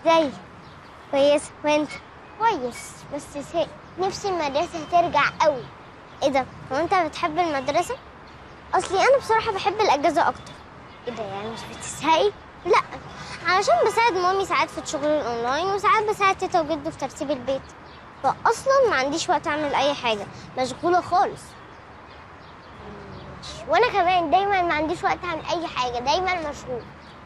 ازاي كويس وانت كويس بس زهقت نفسي المدرسة ترجع قوي ايه ده هو انت بتحب المدرسة اصلي انا بصراحة بحب الاجازة اكتر ايه ده يعني مش بتزهقي لا علشان بساعد مامي ساعات في الشغل الاونلاين وساعات بساعد تيتا وجدو في ترتيب البيت فاصلا ما عنديش وقت اعمل اي حاجة مشغولة خالص وانا كمان دايما ما عنديش وقت اعمل اي حاجة دايما مشغول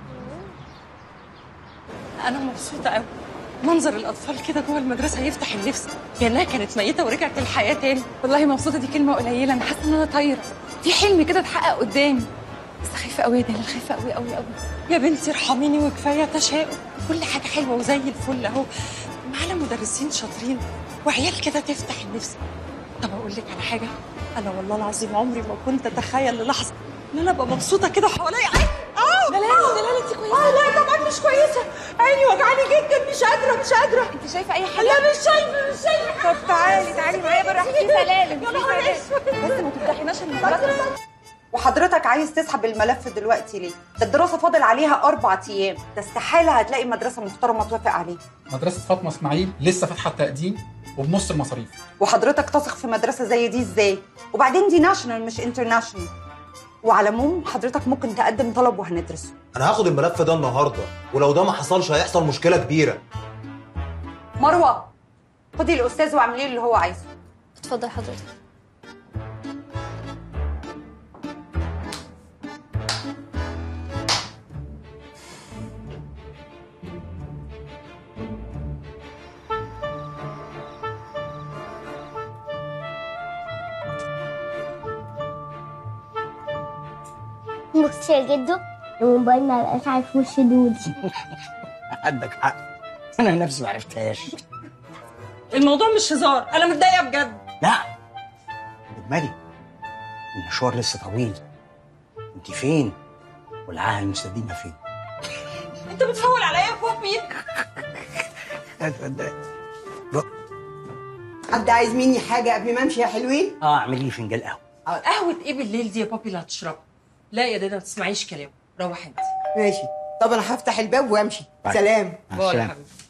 انا مبسوطه قوي منظر الاطفال كده جوه المدرسه يفتح النفس كانها كانت ميته ورجعت للحياه تاني والله مبسوطه دي كلمه قليله انا حاسه ان انا طايره في حلم كده اتحقق قدامي بس خايفه قوي يا دلال خايفه قوي قوي قوي يا بنتي ارحميني وكفايه تشاؤم كل حاجه حلوه وزي الفل اهو معانا مدرسين شاطرين وعيال كده تفتح النفس طب اقول لك على حاجه انا والله العظيم عمري ما كنت اتخيل للحظه ان انا ابقى مبسوطه كده حواليا عين اه دلال دلال انت كويسه اه لا طبعا مش كويسه عيني وجعاني جدا مش قادره مش قادره انت شايفه اي حاجه لا مش شايفه مش شايفه طب تعالي تعالي معايا بالراحه في سلالم يا في نهار سلالم اسود بس ما تفضحيناش المدرسه وحضرتك عايز تسحب الملف دلوقتي ليه؟ ده الدراسة فاضل عليها أربع أيام، ده استحالة هتلاقي مدرسة محترمة توافق عليه، مدرسة فاطمة اسماعيل لسه فاتحة التقديم وبنص المصاريف وحضرتك تثق في مدرسة زي دي إزاي؟ وبعدين دي ناشونال مش انترناشونال. وعلى العموم حضرتك ممكن تقدم طلب وهندرسه. انا هاخد الملف ده النهارده ولو ده ما حصلش هيحصل مشكله كبيره مروة خدي الأستاذ واعملي له اللي هو عايزه. اتفضل حضرتك بص يا جدو الموبايل ما بقاش عارف وش دودي عندك حق انا نفسي ما عرفتهاش الموضوع مش هزار انا متضايقه بجد لا اجمالي المشوار لسه طويل انت فين والعاهه المستديمه فين انت بتفول عليا يا بوبي اتفضل. حد عايز مني حاجة قبل ما امشي يا حلوين؟ اه اعملي لي فنجان قهوه قهوه ايه بالليل دي يا بوبي اللي هتشربها لا يا دادا ما تسمعيش كلام روح انت ماشي طب انا هفتح الباب وامشي طيب. سلام مع باي يا السلامه حبيبي